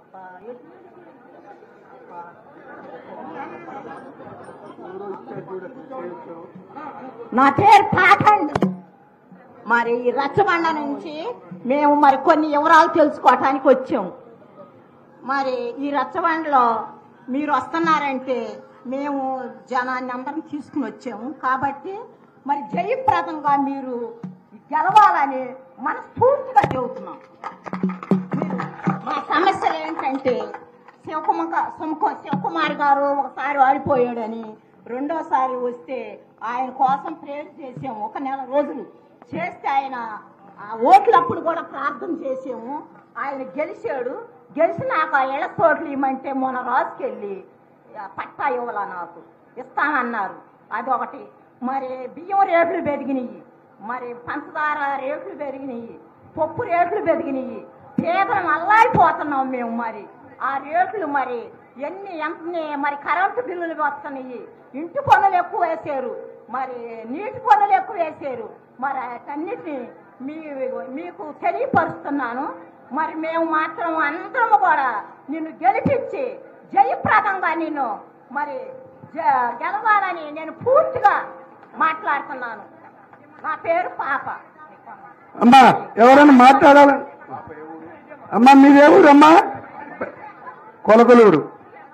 నా పేరు పాకండి మరి ఈ రచ్చబండ నుంచి మేము మరి కొన్ని వివరాలు తెలుసుకోవటానికి వచ్చాం మరి ఈ రచ్చబండలో మీరు వస్తున్నారంటే మేము జనాన్ని అందరం తీసుకుని వచ్చాము కాబట్టి మరి జయప్రదంగా మీరు గెలవాలని మనస్ఫూర్తిగా చెబుతున్నాం మీరు మా సమస్యలు ఏంటంటే శివకుమార్ సుమకు శివకుమార్ గారు ఒకసారి వాడిపోయాడని రెండోసారి వస్తే ఆయన కోసం ప్రేర్ చేసాము ఒక నెల రోజులు చేస్తే ఆయన ఆ ఓట్లప్పుడు కూడా ప్రార్థన చేసాము ఆయన గెలిచాడు గెలిచినాక ఇళ్ల చోట్లు ఇవ్వమంటే మొన్న రాసుకెళ్ళి ఆ, పట్టా ఇవ్వాల నాకు ఇస్తానన్నారు అది ఒకటి మరి బియ్యం రేట్లు పెరిగినాయి మరి పంచదార రేట్లు పెరిగినాయి పప్పు రేట్లు పెరిగినాయి పేదలం అల్లాడిపోతున్నాం మేము మరి ఆ రేట్లు మరి ఎన్ని ఎంత మరి కరెంటు బిల్లులు వస్తున్నాయి ఇంటి పనులు ఎక్కువ వేసారు మరి నీటి పనులు ఎక్కువ వేసారు మరి అన్నిటిని మీ మీకు తెలియపరుస్తున్నాను మరి మేము మాత్రం అందరం కూడా నిన్ను గెలిపించి జయప్రదంగా నిన్ను మరి జ- గెలవాలని నేను పూర్తిగా మాట్లాడుతున్నాను నా పేరు పాప అమ్మా ఎవరైనా మాట్లాడాలి అమ్మా మీదే ఊరమ్మా కొలకలూరు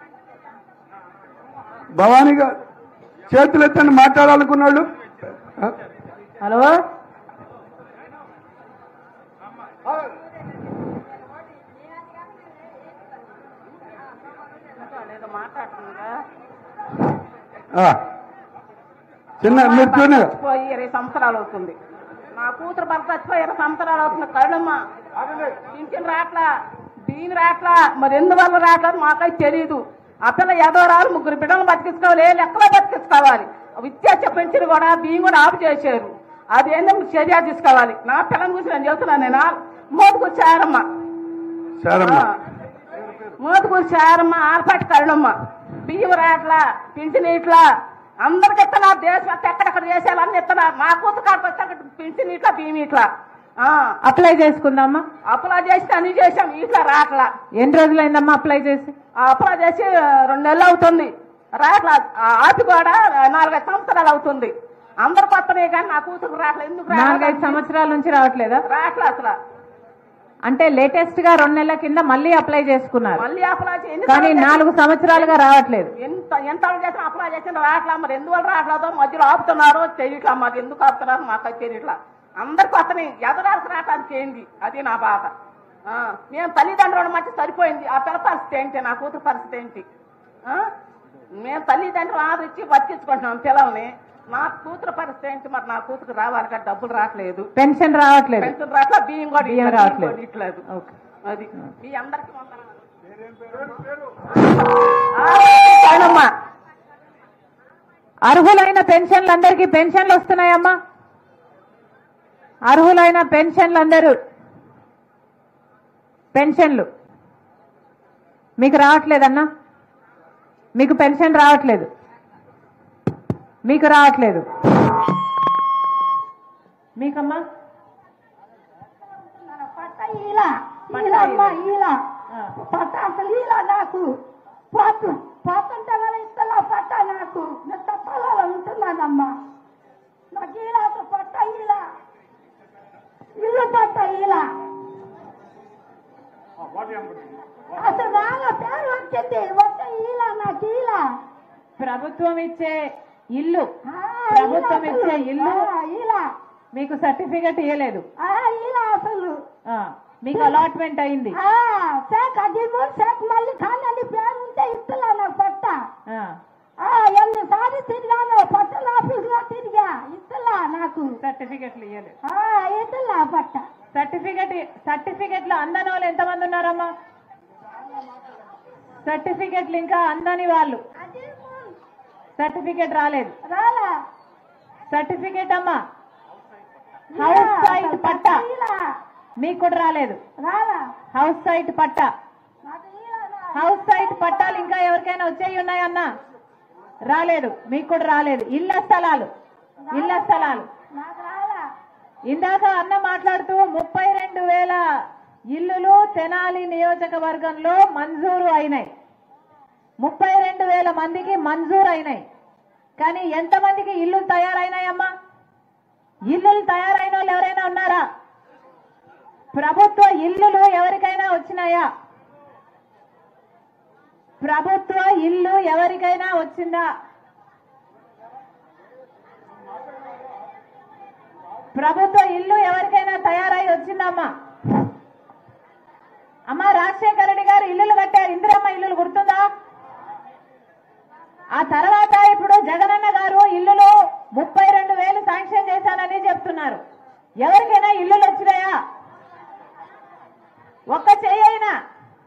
భవానీ గారు చేతులు ఎత్తండి మాట్లాడాలనుకున్నాడు ఆ? హలో ఆ. చిన్న మీరు చూడండి చచ్చిపోయి ఇరవై సంవత్సరాలు అవుతుంది నా కూతురు భర్త చచ్చిపోయి ఇరవై సంవత్సరాలు అవుతుంది కళ్ళమ్మ పింఛన్ రాట్లా దీని రాట్లా మరి ఎందువల్ల రాట్లా మాకైతే తెలియదు ఆ పిల్ల ఏదో రారు ముగ్గురు బిడ్డలు బతికించుకోవాలి ఏ లెక్కలో బతికించుకోవాలి విద్యార్థి పెంచిన కూడా బియ్యం కూడా ఆపు చేశారు అది ఏందో చర్య తీసుకోవాలి నా పిల్లని గురించి నేను చెబుతున్నాను నేను మోదుకు వచ్చారమ్మ సరేమ్మా మోదుకు వచ్చారమ్మ ఆలపాటి కరుణమ్మ బియ్యం రాట్లా పింఛన్ ఇట్లా అందరికి ఇస్తున్నారు దేశం అంతా ఎక్కడెక్కడ చేసేయాలి అన్ని ఇస్తున్నారు మా కూతురు కాడికి వచ్చి అక్కడ పింఛన్ ఇట్లా బియ్యం ఇట్లా ఆ, అప్లై చేసుకుందామా అప్లై చేసి అన్ని చేసాం ఇట్లా రాట్లా ఎన్ని రోజులైందమ్మా అప్లై చేసి ఆ అప్లై చేసి రెండు నెలలు అవుతుంది రాట్లా ఆ ఆపి కూడా నాలుగైదు సంవత్సరాలు అవుతుంది అందరు కొత్తనే కానీ నా కూతురు రాట్లా ఎందుకు నాలుగైదు రాట్లా సంవత్సరాల నుంచి రావట్లేదా రాట్లా అసలు అంటే లేటెస్ట్ గా రెండు నెలల కింద మళ్ళీ అప్లై చేసుకున్నారు మళ్ళీ అప్లై చేసి ఎన్ని కానీ సార్లు నాలుగు సంవత్సరాలుగా రావట్లేదు ఎంత ఎంత చేసినా అప్లై చేసినా రావట్లా మరి ఎందువల్ల రావట్లేదో మధ్యలో ఆపుతున్నారో తెలియట్లా మరి ఎందుకు ఆపుతున్నారో మాకు తెలియట్లా అందరికి అతని ఎదరాలకు రావటానికి ఏంది అది నా బాధ ఆ, మేము తల్లిదండ్రుల మధ్య సరిపోయింది ఆ పిల్ల పరిస్థితి ఏంటి నా కూతురు పరిస్థితి ఏంటి ఆ? మేము తల్లిదండ్రులు ఆదరించి బతికించుకుంటున్నాం పిల్లల్ని నా కూతురు పరిస్థితి ఏంటి మరి నా కూతురు రావాలి కదా డబ్బులు రావట్లేదు పెన్షన్ రావట్లేదు పెన్షన్ రావట్లా బియ్యం కూడా బియ్యం ఇట్లా, రావట్లేదు. కూడా ఇట్లేదు ఓకే. అది మీ అందరికి వందనాలు అర్హులైన పెన్షన్లందరికీ పెన్షన్లు వస్తున్నాయమ్మా అర్హులైన పెన్షన్లందరూ పెన్షన్లు మీకు రావట్లేదన్నా మీకు పెన్షన్ రావట్లేదు మీకు రావట్లేదు మీకమ్మా పట్ట ఇలా ఈలమ్మ ఇలా పట్ట అసలు ఇలా నాకు పోతు పోతుంటే వాళ్ళ ఇస్తలా పట్ట నాకు నేను తప్పాలలో ఉంటున్నానమ్మా నాకు ఇలా అసలు పట్ట ఇలా ఇల్లు పట్ట ఇలా అసలు రాగా పేరు వచ్చింది ఒక్క ఇలా నాకు ఇలా ప్రభుత్వం ఇచ్చే ఇల్లు ఆ, ప్రభుత్వం ఇలా ఇచ్చే అసలు. ఇల్లు ఆ, ఇలా మీకు సర్టిఫికెట్ ఇవ్వలేదు ఆ, ఇలా అసలు ఆ, మీకు అలాట్మెంట్ అయింది ఆ, సేక్ అది మూడు సేక్ మళ్ళీ కానీ అని పేరు ఉంటే ఇస్తున్నా నాకు పట్ట ఆ, ఆ, ఎన్నిసార్లు తిరిగాను పట్టణ ఆఫీస్ లో తిరిగా ఇస్తున్నా నాకు సర్టిఫికెట్లు ఇవ్వలేదు ఆ, ఇస్తున్నా పట్ట సర్టిఫికెట్ సర్టిఫికెట్లు అందని వాళ్ళు ఎంతమంది ఉన్నారమ్మా సర్టిఫికెట్లు ఇంకా అందని వాళ్ళు అది మూడు. సర్టిఫికెట్ రాలేదు రాలా సర్టిఫికెట్ అమ్మా హౌస్ సైట్ పట్ట ఇలా మీకు కూడా రాలేదు రాలా హౌస్ సైట్ పట్ట నాకు ఇలా రా- హౌస్ సైట్ పట్టాలు ఇంకా ఎవరికైనా వచ్చేవి ఉన్నాయన్నా రాలేదు మీకు కూడా రాలేదు ఇళ్ల స్థలాలు ఇళ్ల స్థలాలు నాకు రాలా ఇందాక అన్న మాట్లాడుతూ ముప్పై రెండు వేల ఇల్లులు తెనాలి నియోజకవర్గంలో మంజూరు అయినాయి ముప్పై రెండు వేల మందికి మంజూరు అయినాయి కానీ ఎంతమందికి ఇల్లు తయారైనాయమ్మా ఇల్లులు తయారైన వాళ్ళు ఎవరైనా ఉన్నారా ప్రభుత్వ ఇల్లులు ఎవరికైనా వచ్చినాయా ప్రభుత్వ ఇల్లు ఎవరికైనా వచ్చిందా ప్రభుత్వ ఇల్లు ఎవరికైనా తయారై వచ్చిందమ్మా అమ్మా రాజశేఖర రెడ్డి గారు ఇల్లులు కట్టారు ఇందిరమ్మ ఇల్లులు గుర్తుందా ఆ తర్వాత ఇప్పుడు జగనన్న గారు ఇల్లులు ముప్పై రెండు వేలు శాంక్షన్ చేశానని చెప్తున్నారు ఎవరికైనా ఇల్లులు వచ్చినాయా ఒక్క చెయ్యి అయినా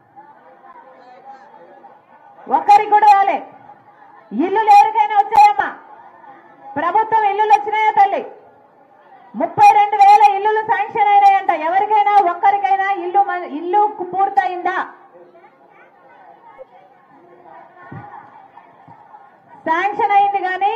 ఒక్కరికి కూడా రాలే ఇల్లులు ఎవరికైనా వచ్చాయమ్మా ప్రభుత్వం ఇల్లులు వచ్చినాయా తల్లి ముప్పై రెండు వేల ఇల్లులు శాంక్షన్ అయినాయంట ఎవరికైనా ఒక్కరికైనా ఇల్లు మన- ఇల్లు పూర్తయిందా శాంక్షన్ అయింది కానీ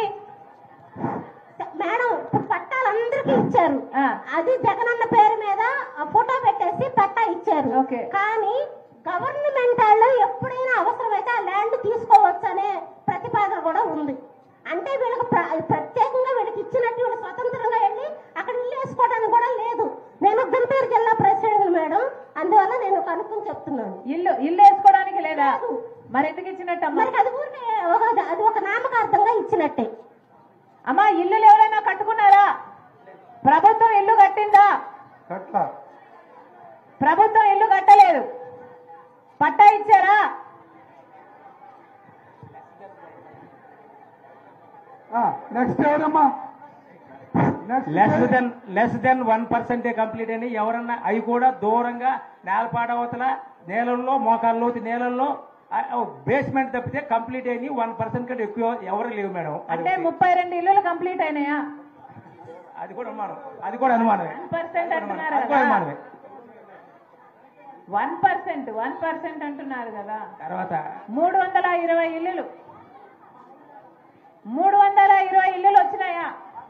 మేడం ఇప్పుడు పట్టాలు అందరికీ ఇచ్చారు ఆ. అది జగనన్న పేరు మీద ఆ ఫోటో పెట్టేసి పట్టా ఇచ్చారు ఓకే. కానీ గవర్నమెంట్ వాళ్ళు ఎప్పుడైనా అవసరమైతే ఆ ల్యాండ్ తీసుకోవచ్చు అనే ప్రతిపాదన కూడా ఉంది అంటే వీళ్ళకి ప్ర- ప్రత్యేకంగా వీళ్ళకి ఇచ్చినట్టు వీళ్ళు స్వతంత్రంగా వెళ్ళి అక్కడ ఇల్లు వేసుకోవడానికి కూడా లేదు నేను గుంటూరు జిల్లా ప్రెసిడెంట్ మేడం అందువల్ల నేను కనుక్కొని చెప్తున్నాను ఇల్లు ఇల్లు వేసుకోవడానికి లేదా మరి ఎందుకు ఇచ్చినట్టమ్మా మరి అది ఊరికే ఒక అది ఒక నామకార్థంగా ఇచ్చినట్టే అమ్మా ఇల్లులు ఎవరైనా కట్టుకున్నారా ప్రభుత్వం ఇల్లు కట్టిందా కట్ల ప్రభుత్వం ఇల్లు కట్టలేదు పట్టా ఇచ్చారా నెక్స్ట్ ఎవరమ్మా next less than less than one పర్సెంటే కంప్లీట్ అని ఎవరన్నా అవి కూడా దూరంగా నేలపాడవతల నేలల్లో మోకాల్లోతి నేలల్లో బేస్మెంట్ తప్పితే కంప్లీట్ అయిన వన్ పర్సెంట్ కంటే ఎక్కువ ఎవరు లేవు మేడం అది అంటే ఒకటి. ముప్పై రెండు ఇల్లులు కంప్లీట్ అయినాయా అది కూడా అనుమానం అది కూడా అనుమానమే పర్సెంట్ అంటున్నారు అది కూడా కదా అనుమానమే వన్ పర్సెంట్ వన్ పర్సెంట్ అంటున్నారు కదా తర్వాత మూడు వందల ఇరవై ఇల్లులు మూడు వందల ఇరవై ఇల్లులు వచ్చినాయా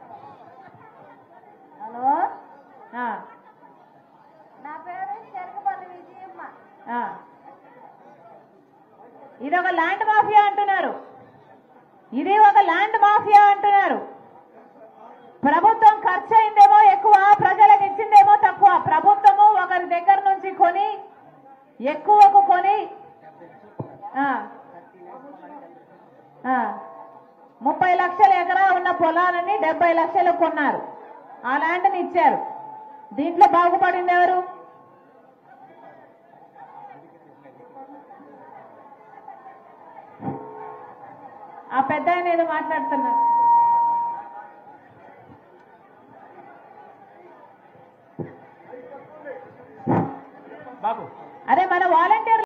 హలో ఆ, నా పేరు చెరకపల్లి విజయమ్మ ఆ. ఇది ఒక ల్యాండ్ మాఫియా అంటున్నారు ఇది ఒక ల్యాండ్ మాఫియా అంటున్నారు ప్రభుత్వం ఖర్చు అయిందేమో ఎక్కువ ప్రజలకు ఇచ్చిందేమో తక్కువ ప్రభుత్వము ఒకరి దగ్గర నుంచి కొని ఎక్కువకు కొని ఆ, ఆ, ముప్పై లక్షల ఎకరా ఉన్న పొలాలని డెబ్బై లక్షలు కొన్నారు ఆ ల్యాండ్ని ఇచ్చారు దీంట్లో బాగుపడింది ఎవరు ఆ పెద్ద ఆయన ఏదో మాట్లాడుతున్నారు బాబు అదే మన వాలంటీర్